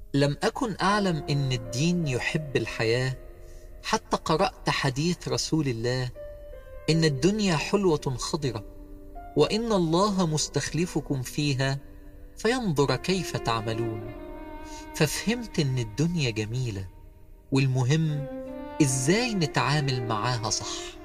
لم أكن أعلم إن الدين يحب الحياة حتى قرأت حديث رسول الله إن الدنيا حلوة خضرة وإن الله مستخلفكم فيها فينظر كيف تعملون ففهمت إن الدنيا جميلة والمهم إزاي نتعامل معاها صح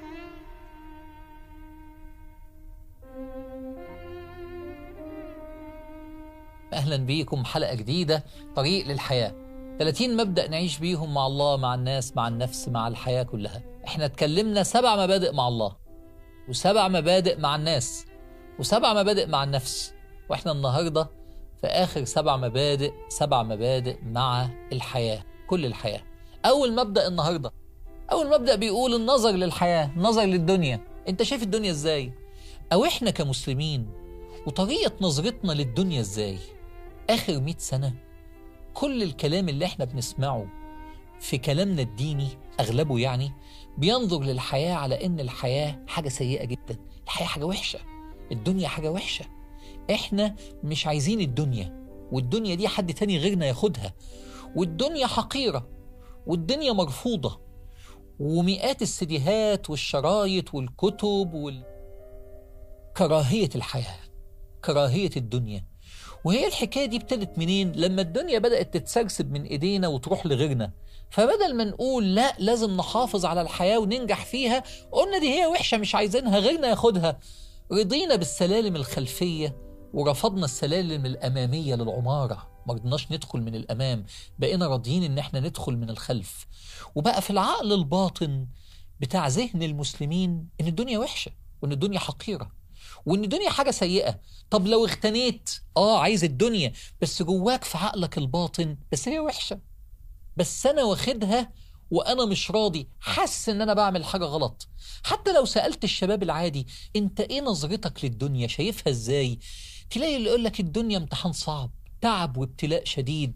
أهلا بيكم حلقة جديدة طريق للحياة 30 مبدأ نعيش بيهم مع الله مع الناس مع النفس مع الحياة كلها احنا اتكلمنا سبع مبادئ مع الله وسبع مبادئ مع الناس وسبع مبادئ مع النفس واحنا النهاردة في آخر سبع مبادئ سبع مبادئ مع الحياة كل الحياة أول مبدأ النهاردة أول مبدأ بيقول النظر للحياة النظر للدنيا أنت شايف الدنيا إزاي أو إحنا كمسلمين وطريقة نظرتنا للدنيا إزاي آخر مئة سنة كل الكلام اللي احنا بنسمعه في كلامنا الديني أغلبه يعني بينظر للحياة على إن الحياة حاجة سيئة جدا الحياة حاجة وحشة الدنيا حاجة وحشة احنا مش عايزين الدنيا والدنيا دي حد تاني غيرنا ياخدها والدنيا حقيرة والدنيا مرفوضة ومئات السيديهات والشرايط والكتب وال... كراهية الحياة كراهية الدنيا وهي الحكاية دي ابتدت منين؟ لما الدنيا بدأت تتسرسب من إيدينا وتروح لغيرنا فبدل ما نقول لا لازم نحافظ على الحياة وننجح فيها قلنا دي هي وحشة مش عايزينها غيرنا ياخدها رضينا بالسلالم الخلفية ورفضنا السلالم الأمامية للعمارة ما رضناش ندخل من الأمام بقينا راضيين إن احنا ندخل من الخلف وبقى في العقل الباطن بتاع ذهن المسلمين إن الدنيا وحشة وإن الدنيا حقيرة وان الدنيا حاجه سيئه طب لو اغتنيت اه عايز الدنيا بس جواك في عقلك الباطن بس هي وحشه بس انا واخدها وانا مش راضي حاسس ان انا بعمل حاجه غلط حتى لو سالت الشباب العادي انت ايه نظرتك للدنيا شايفها ازاي تلاقي اللي يقول لك الدنيا امتحان صعب تعب وابتلاء شديد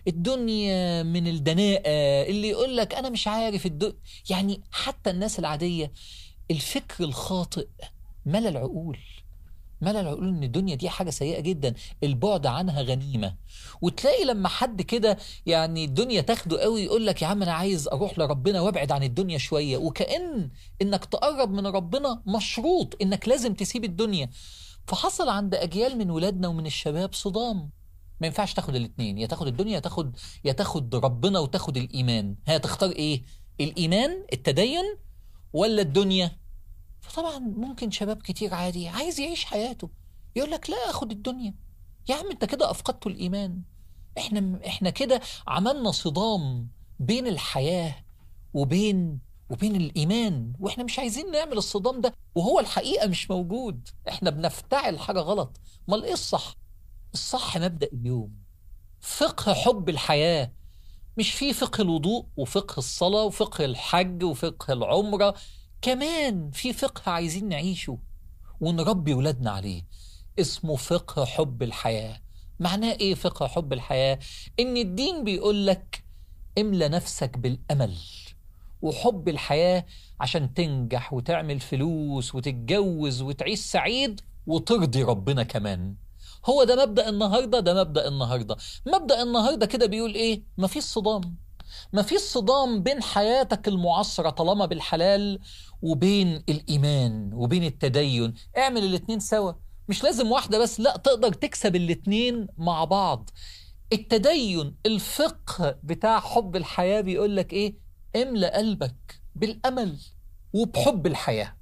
الدنيا من الدناءة اللي يقول لك أنا مش عارف الدنيا يعني حتى الناس العادية الفكر الخاطئ ملا العقول ملا العقول ان الدنيا دي حاجه سيئه جدا البعد عنها غنيمه وتلاقي لما حد كده يعني الدنيا تاخده قوي يقول لك يا عم انا عايز اروح لربنا وابعد عن الدنيا شويه وكأن انك تقرب من ربنا مشروط انك لازم تسيب الدنيا فحصل عند اجيال من ولادنا ومن الشباب صدام ما ينفعش تاخد الاثنين يا تاخد الدنيا يا تاخد يا تاخد ربنا وتاخد الايمان ها تختار ايه الايمان التدين ولا الدنيا فطبعا ممكن شباب كتير عادي عايز يعيش حياته يقول لك لا اخد الدنيا يا عم انت كده افقدت الايمان احنا احنا كده عملنا صدام بين الحياه وبين وبين الايمان واحنا مش عايزين نعمل الصدام ده وهو الحقيقه مش موجود احنا بنفتعل حاجه غلط امال ايه الصح الصح مبدا اليوم فقه حب الحياه مش في فقه الوضوء وفقه الصلاه وفقه الحج وفقه العمره كمان في فقه عايزين نعيشه ونربي ولادنا عليه اسمه فقه حب الحياة معناه ايه فقه حب الحياة ان الدين بيقول لك املى نفسك بالامل وحب الحياة عشان تنجح وتعمل فلوس وتتجوز وتعيش سعيد وترضي ربنا كمان هو ده مبدأ النهاردة ده مبدأ النهاردة مبدأ النهاردة كده بيقول ايه مفيش صدام مفيش صدام بين حياتك المعصرة طالما بالحلال وبين الإيمان وبين التدين اعمل الاتنين سوا مش لازم واحدة بس لا تقدر تكسب الاتنين مع بعض التدين الفقه بتاع حب الحياة بيقول لك ايه املأ قلبك بالأمل وبحب الحياة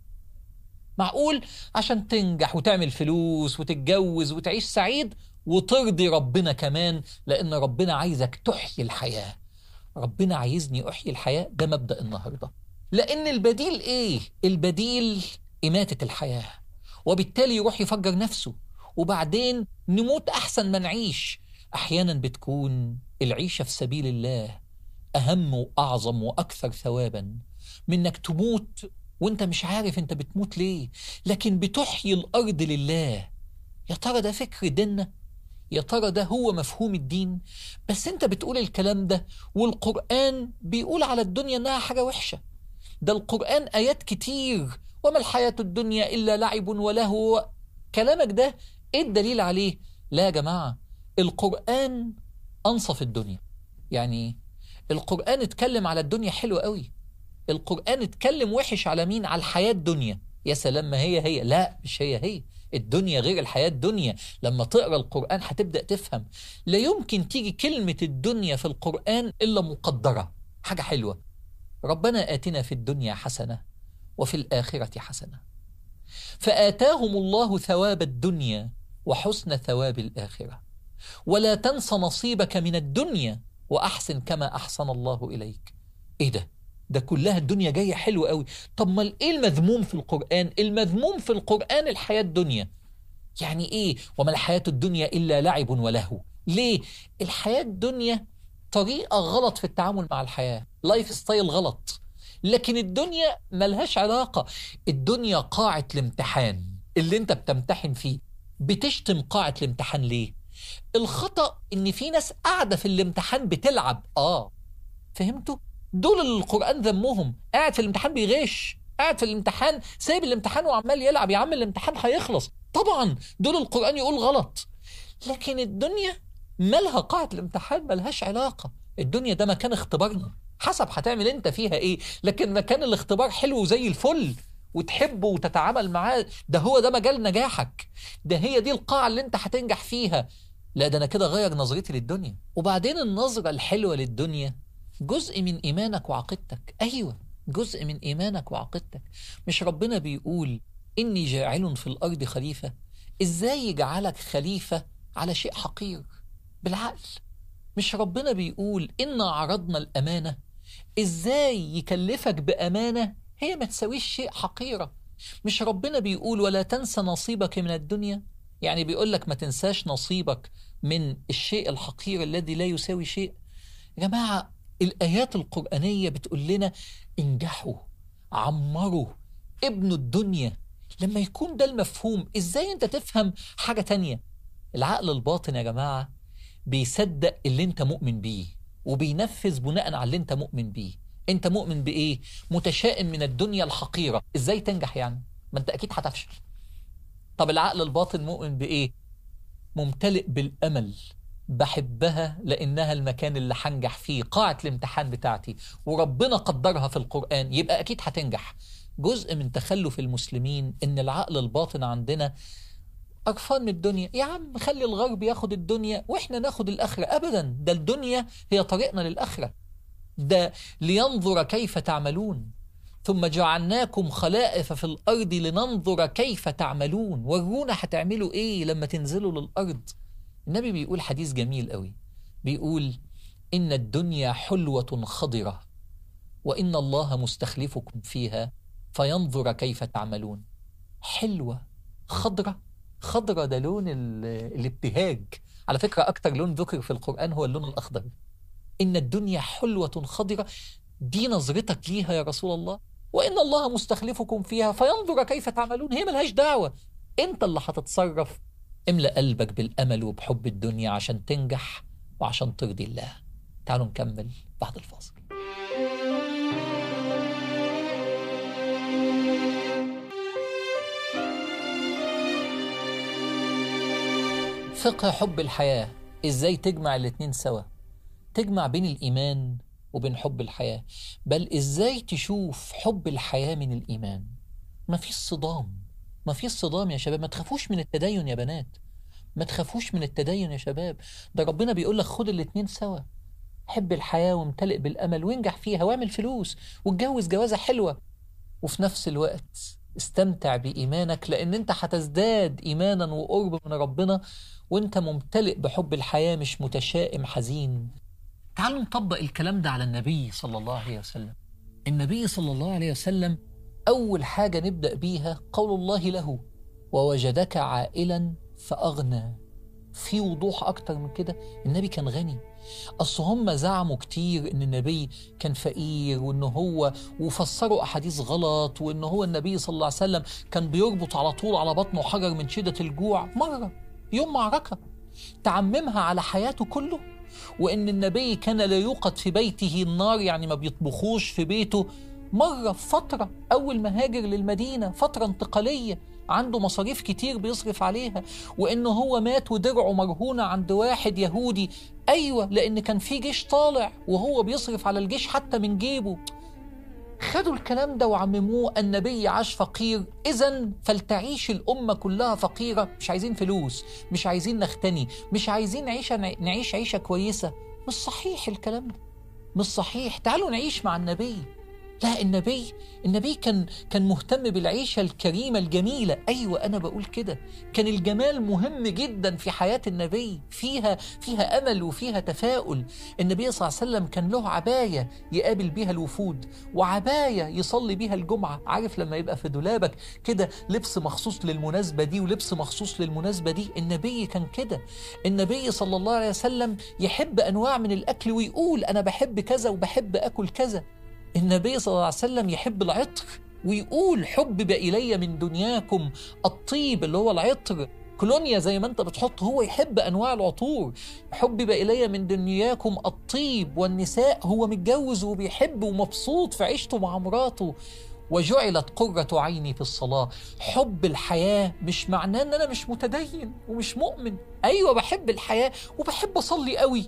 معقول عشان تنجح وتعمل فلوس وتتجوز وتعيش سعيد وترضي ربنا كمان لأن ربنا عايزك تحيي الحياة ربنا عايزني أحيي الحياة ده مبدأ النهاردة لأن البديل إيه؟ البديل إماتة الحياة وبالتالي يروح يفجر نفسه وبعدين نموت أحسن ما نعيش أحيانا بتكون العيشة في سبيل الله أهم وأعظم وأكثر ثوابا من إنك تموت وانت مش عارف انت بتموت ليه لكن بتحيي الأرض لله يا ترى ده فكر ديننا يا ترى ده هو مفهوم الدين بس انت بتقول الكلام ده والقرآن بيقول على الدنيا انها حاجة وحشة ده القرآن آيات كتير وما الحياة الدنيا إلا لعب ولهو كلامك ده ايه الدليل عليه لا يا جماعة القرآن أنصف الدنيا يعني القرآن اتكلم على الدنيا حلوة قوي القرآن اتكلم وحش على مين على الحياة الدنيا يا سلام ما هي هي لا مش هي هي الدنيا غير الحياة الدنيا لما تقرأ القرآن هتبدأ تفهم لا يمكن تيجي كلمة الدنيا في القرآن إلا مقدرة حاجة حلوة ربنا آتنا في الدنيا حسنة وفي الآخرة حسنة فآتاهم الله ثواب الدنيا وحسن ثواب الآخرة ولا تنس نصيبك من الدنيا وأحسن كما أحسن الله إليك إيه ده؟ ده كلها الدنيا جاية حلوة قوي طب ما إيه المذموم في القرآن؟ المذموم في القرآن الحياة الدنيا يعني إيه؟ وما الحياة الدنيا إلا لعب ولهو ليه؟ الحياة الدنيا طريقة غلط في التعامل مع الحياة لايف ستايل غلط لكن الدنيا ملهاش علاقة الدنيا قاعة الامتحان اللي انت بتمتحن فيه بتشتم قاعة الامتحان ليه الخطأ ان في ناس قاعدة في الامتحان بتلعب اه فهمتوا دول اللي القرآن ذمهم قاعد في الامتحان بيغش قاعد في الامتحان سايب الامتحان وعمال يلعب يا عم الامتحان هيخلص طبعا دول القرآن يقول غلط لكن الدنيا مالها قاعة الامتحان ملهاش علاقة الدنيا ده مكان اختبارنا حسب هتعمل انت فيها ايه لكن مكان الاختبار حلو زي الفل وتحبه وتتعامل معاه ده هو ده مجال نجاحك ده هي دي القاعة اللي انت هتنجح فيها لا ده انا كده غير نظرتي للدنيا وبعدين النظرة الحلوة للدنيا جزء من ايمانك وعقيدتك ايوه جزء من ايمانك وعقيدتك مش ربنا بيقول اني جاعل في الارض خليفة ازاي يجعلك خليفة على شيء حقير بالعقل مش ربنا بيقول إنا عرضنا الأمانة إزاي يكلفك بأمانة هي ما تساويش شيء حقيرة مش ربنا بيقول ولا تنسى نصيبك من الدنيا يعني بيقول لك ما تنساش نصيبك من الشيء الحقير الذي لا يساوي شيء يا جماعة الآيات القرآنية بتقول لنا انجحوا عمروا ابنوا الدنيا لما يكون ده المفهوم ازاي انت تفهم حاجة تانية العقل الباطن يا جماعة بيصدق اللي انت مؤمن بيه وبينفذ بناء على اللي انت مؤمن بيه انت مؤمن بايه متشائم من الدنيا الحقيرة ازاي تنجح يعني ما انت اكيد هتفشل طب العقل الباطن مؤمن بايه ممتلئ بالامل بحبها لانها المكان اللي هنجح فيه قاعة الامتحان بتاعتي وربنا قدرها في القرآن يبقى اكيد هتنجح جزء من تخلف المسلمين ان العقل الباطن عندنا قرفان من الدنيا يا عم خلي الغرب ياخد الدنيا واحنا ناخد الاخره ابدا ده الدنيا هي طريقنا للاخره ده لينظر كيف تعملون ثم جعلناكم خلائف في الارض لننظر كيف تعملون ورونا هتعملوا ايه لما تنزلوا للارض النبي بيقول حديث جميل قوي بيقول ان الدنيا حلوه خضره وان الله مستخلفكم فيها فينظر كيف تعملون حلوه خضره خضرة ده لون الابتهاج على فكرة أكتر لون ذكر في القرآن هو اللون الأخضر إن الدنيا حلوة خضرة دي نظرتك ليها يا رسول الله وإن الله مستخلفكم فيها فينظر كيف تعملون هي ملهاش دعوة أنت اللي هتتصرف املأ قلبك بالأمل وبحب الدنيا عشان تنجح وعشان ترضي الله تعالوا نكمل بعد الفاصل فقه حب الحياة ازاي تجمع الاتنين سوا تجمع بين الإيمان وبين حب الحياة بل ازاي تشوف حب الحياة من الإيمان ما فيش صدام ما فيش صدام يا شباب ما تخافوش من التدين يا بنات ما تخافوش من التدين يا شباب ده ربنا بيقول لك خد الاتنين سوا حب الحياة وامتلئ بالأمل وانجح فيها واعمل فلوس واتجوز جوازة حلوة وفي نفس الوقت استمتع بإيمانك لأن أنت هتزداد إيمانا وقرب من ربنا وأنت ممتلئ بحب الحياة مش متشائم حزين تعالوا نطبق الكلام ده على النبي صلى الله عليه وسلم النبي صلى الله عليه وسلم أول حاجة نبدأ بيها قول الله له ووجدك عائلا فأغنى في وضوح أكتر من كده النبي كان غني أصل هم زعموا كتير إن النبي كان فقير وإن هو وفسروا أحاديث غلط وإن هو النبي صلى الله عليه وسلم كان بيربط على طول على بطنه حجر من شدة الجوع مرة يوم معركة تعممها على حياته كله وإن النبي كان لا يوقد في بيته النار يعني ما بيطبخوش في بيته مرة في فترة أول ما هاجر للمدينة فترة انتقالية عنده مصاريف كتير بيصرف عليها وإنه هو مات ودرعه مرهونة عند واحد يهودي أيوة لأن كان في جيش طالع وهو بيصرف على الجيش حتى من جيبه خدوا الكلام ده وعمموه النبي عاش فقير اذا فلتعيش الامه كلها فقيره مش عايزين فلوس مش عايزين نغتني مش عايزين عيشه نعيش عيشه كويسه مش صحيح الكلام ده مش صحيح تعالوا نعيش مع النبي لا النبي النبي كان كان مهتم بالعيشه الكريمه الجميله ايوه انا بقول كده كان الجمال مهم جدا في حياه النبي فيها فيها امل وفيها تفاؤل النبي صلى الله عليه وسلم كان له عبايه يقابل بيها الوفود وعبايه يصلي بيها الجمعه عارف لما يبقى في دولابك كده لبس مخصوص للمناسبه دي ولبس مخصوص للمناسبه دي النبي كان كده النبي صلى الله عليه وسلم يحب انواع من الاكل ويقول انا بحب كذا وبحب اكل كذا النبي صلى الله عليه وسلم يحب العطر ويقول حبب إلي من دنياكم الطيب اللي هو العطر كولونيا زي ما انت بتحط هو يحب انواع العطور حبب الي من دنياكم الطيب والنساء هو متجوز وبيحب ومبسوط في عيشته مع مراته وجعلت قرة عيني في الصلاة حب الحياة مش معناه ان انا مش متدين ومش مؤمن ايوه بحب الحياة وبحب اصلي قوي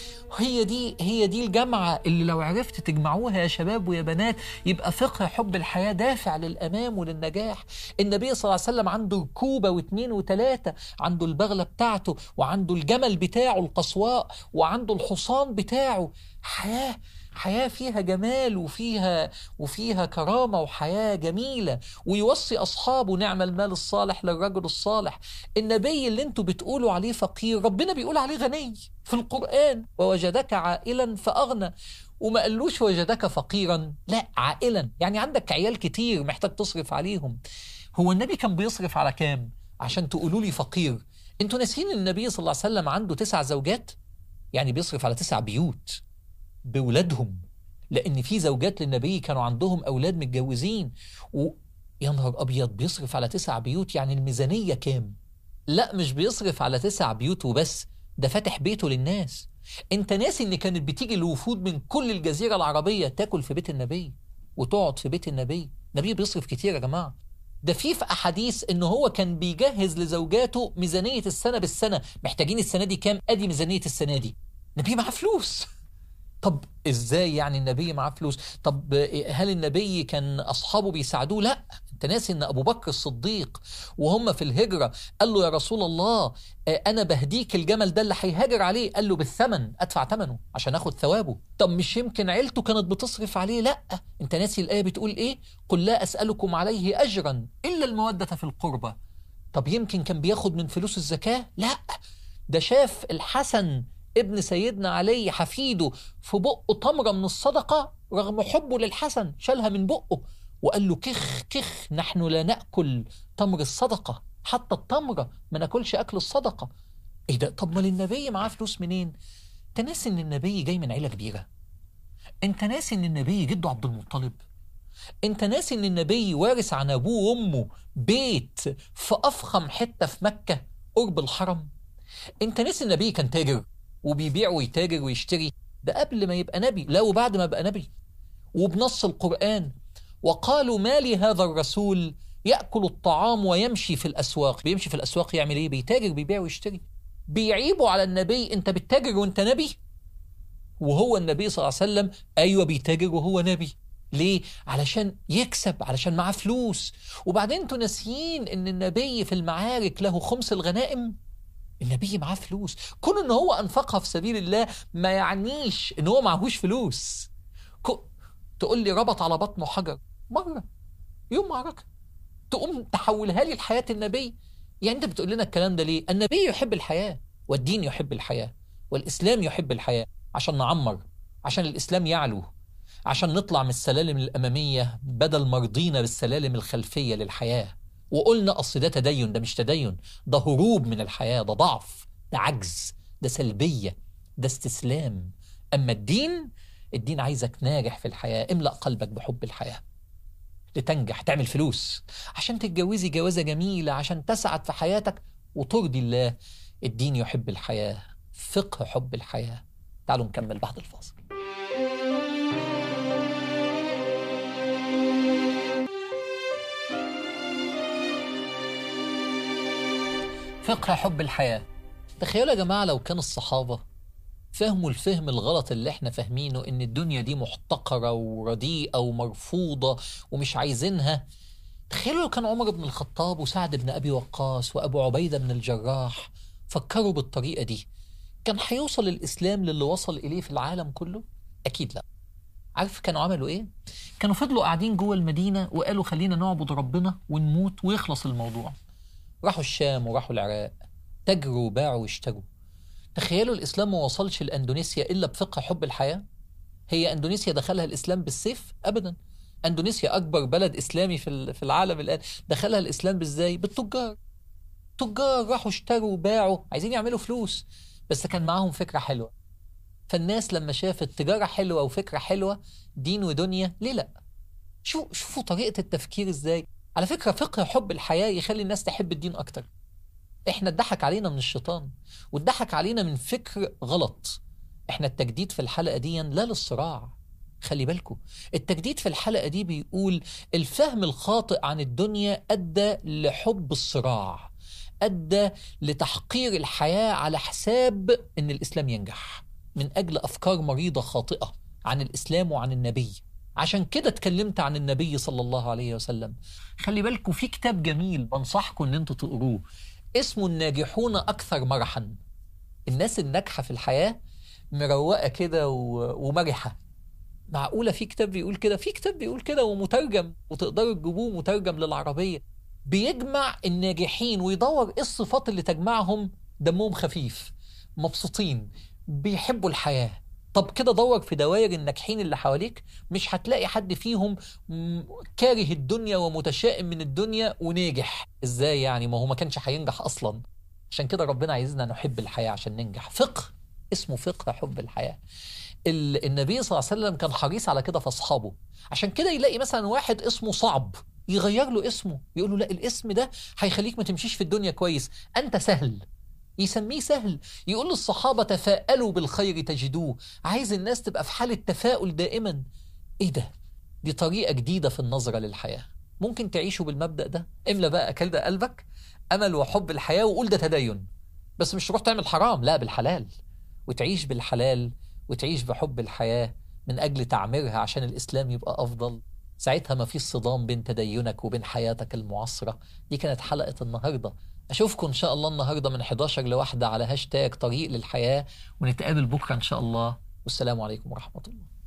هي دي هي دي الجامعة اللي لو عرفت تجمعوها يا شباب ويا بنات يبقى فقه حب الحياة دافع للأمام وللنجاح النبي صلى الله عليه وسلم عنده ركوبة واثنين وثلاثة عنده البغلة بتاعته وعنده الجمل بتاعه القصواء وعنده الحصان بتاعه حياة حياة فيها جمال وفيها وفيها كرامة وحياة جميلة ويوصي أصحابه نعم المال الصالح للرجل الصالح النبي اللي انتوا بتقولوا عليه فقير ربنا بيقول عليه غني في القرآن ووجدك عائلا فأغنى وما قالوش وجدك فقيرا لا عائلا يعني عندك عيال كتير محتاج تصرف عليهم هو النبي كان بيصرف على كام عشان تقولوا لي فقير انتوا ناسين النبي صلى الله عليه وسلم عنده تسع زوجات يعني بيصرف على تسع بيوت بولادهم لان في زوجات للنبي كانوا عندهم اولاد متجوزين و يا نهار ابيض بيصرف على تسع بيوت يعني الميزانيه كام لا مش بيصرف على تسع بيوت وبس ده فاتح بيته للناس انت ناسي ان كانت بتيجي الوفود من كل الجزيره العربيه تاكل في بيت النبي وتقعد في بيت النبي النبي بيصرف كتير يا جماعه ده في في احاديث ان هو كان بيجهز لزوجاته ميزانيه السنه بالسنه محتاجين السنه دي كام ادي ميزانيه السنه دي النبي معاه فلوس طب ازاي يعني النبي معاه فلوس طب هل النبي كان اصحابه بيساعدوه لا انت ناسي ان ابو بكر الصديق وهم في الهجره قال له يا رسول الله انا بهديك الجمل ده اللي هيهاجر عليه قال له بالثمن ادفع ثمنه عشان اخد ثوابه طب مش يمكن عيلته كانت بتصرف عليه لا انت ناسي الايه بتقول ايه قل لا اسالكم عليه اجرا الا الموده في القربى طب يمكن كان بياخد من فلوس الزكاه لا ده شاف الحسن ابن سيدنا علي حفيده في بقه تمرة من الصدقة رغم حبه للحسن شالها من بقه وقال له كخ كخ نحن لا نأكل تمر الصدقة حتى التمرة ما ناكلش أكل الصدقة إيه ده طب ما النبي معاه فلوس منين انت ناسي ان النبي جاي من عيلة كبيرة انت ناسي ان النبي جده عبد المطلب انت ناسي ان النبي وارث عن ابوه وامه بيت في افخم حتة في مكة قرب الحرم انت ناسي النبي كان تاجر وبيبيع ويتاجر ويشتري ده قبل ما يبقى نبي لا وبعد ما بقى نبي وبنص القرآن وقالوا ما لي هذا الرسول يأكل الطعام ويمشي في الأسواق بيمشي في الأسواق يعمل إيه بيتاجر بيبيع ويشتري بيعيبوا على النبي أنت بتتاجر وأنت نبي وهو النبي صلى الله عليه وسلم أيوة بيتاجر وهو نبي ليه؟ علشان يكسب علشان معاه فلوس وبعدين انتوا ناسيين ان النبي في المعارك له خمس الغنائم النبي معاه فلوس كون ان هو انفقها في سبيل الله ما يعنيش ان هو معهوش فلوس كو... تقول لي ربط على بطنه حجر مره يوم معركه تقوم تحولها لي لحياه النبي يعني انت بتقول لنا الكلام ده ليه النبي يحب الحياه والدين يحب الحياه والاسلام يحب الحياه عشان نعمر عشان الاسلام يعلو عشان نطلع من السلالم الاماميه بدل مرضينا بالسلالم الخلفيه للحياه وقلنا اصل ده تدين ده مش تدين ده هروب من الحياه ده ضعف ده عجز ده سلبيه ده استسلام اما الدين الدين عايزك ناجح في الحياه املا قلبك بحب الحياه لتنجح تعمل فلوس عشان تتجوزي جوازه جميله عشان تسعد في حياتك وترضي الله الدين يحب الحياه فقه حب الحياه تعالوا نكمل بعد الفاصل فقه حب الحياة تخيلوا يا جماعة لو كان الصحابة فهموا الفهم الغلط اللي احنا فاهمينه ان الدنيا دي محتقرة ورديئة ومرفوضة ومش عايزينها تخيلوا لو كان عمر بن الخطاب وسعد بن ابي وقاص وابو عبيدة بن الجراح فكروا بالطريقة دي كان هيوصل الاسلام للي وصل اليه في العالم كله اكيد لا عارف كانوا عملوا ايه كانوا فضلوا قاعدين جوه المدينة وقالوا خلينا نعبد ربنا ونموت ويخلص الموضوع راحوا الشام وراحوا العراق تجروا وباعوا واشتروا تخيلوا الإسلام ما وصلش لأندونيسيا إلا بفقه حب الحياة هي أندونيسيا دخلها الإسلام بالسيف أبدا أندونيسيا أكبر بلد إسلامي في في العالم الآن دخلها الإسلام بالزاي بالتجار تجار راحوا اشتروا وباعوا عايزين يعملوا فلوس بس كان معاهم فكرة حلوة فالناس لما شافت تجارة حلوة وفكرة حلوة دين ودنيا ليه لأ شو شوفوا طريقة التفكير إزاي على فكرة فقه حب الحياة يخلي الناس تحب الدين أكتر احنا اتضحك علينا من الشيطان واتضحك علينا من فكر غلط احنا التجديد في الحلقة دي لا للصراع خلي بالكم التجديد في الحلقة دي بيقول الفهم الخاطئ عن الدنيا أدى لحب الصراع أدى لتحقير الحياة على حساب أن الإسلام ينجح من أجل أفكار مريضة خاطئة عن الإسلام وعن النبي عشان كده اتكلمت عن النبي صلى الله عليه وسلم خلي بالكم في كتاب جميل بنصحكم ان انتوا تقروه اسمه الناجحون أكثر مرحا الناس الناجحة في الحياة مروقة كده ومرحة معقولة في كتاب بيقول كده في كتاب بيقول كده ومترجم وتقدروا تجيبوه مترجم للعربية بيجمع الناجحين ويدور ايه الصفات اللي تجمعهم دمهم خفيف مبسوطين بيحبوا الحياة طب كده دور في دوائر الناجحين اللي حواليك مش هتلاقي حد فيهم كاره الدنيا ومتشائم من الدنيا وناجح ازاي يعني ما هو ما كانش هينجح اصلا عشان كده ربنا عايزنا نحب الحياة عشان ننجح فقه اسمه فقه حب الحياة النبي صلى الله عليه وسلم كان حريص على كده في اصحابه عشان كده يلاقي مثلا واحد اسمه صعب يغير له اسمه يقول له لا الاسم ده هيخليك ما تمشيش في الدنيا كويس انت سهل يسميه سهل يقول للصحابة تفاءلوا بالخير تجدوه عايز الناس تبقى في حالة تفاؤل دائما ايه ده دي طريقة جديدة في النظرة للحياة ممكن تعيشوا بالمبدأ ده املى بقى كده قلبك أمل وحب الحياة وقول ده تدين بس مش تروح تعمل حرام لا بالحلال وتعيش بالحلال وتعيش بحب الحياة من أجل تعميرها عشان الإسلام يبقى أفضل ساعتها ما فيش صدام بين تدينك وبين حياتك المعاصرة دي كانت حلقة النهاردة أشوفكم إن شاء الله النهاردة من 11 لواحدة على هاشتاج طريق للحياة ونتقابل بكرة إن شاء الله والسلام عليكم ورحمة الله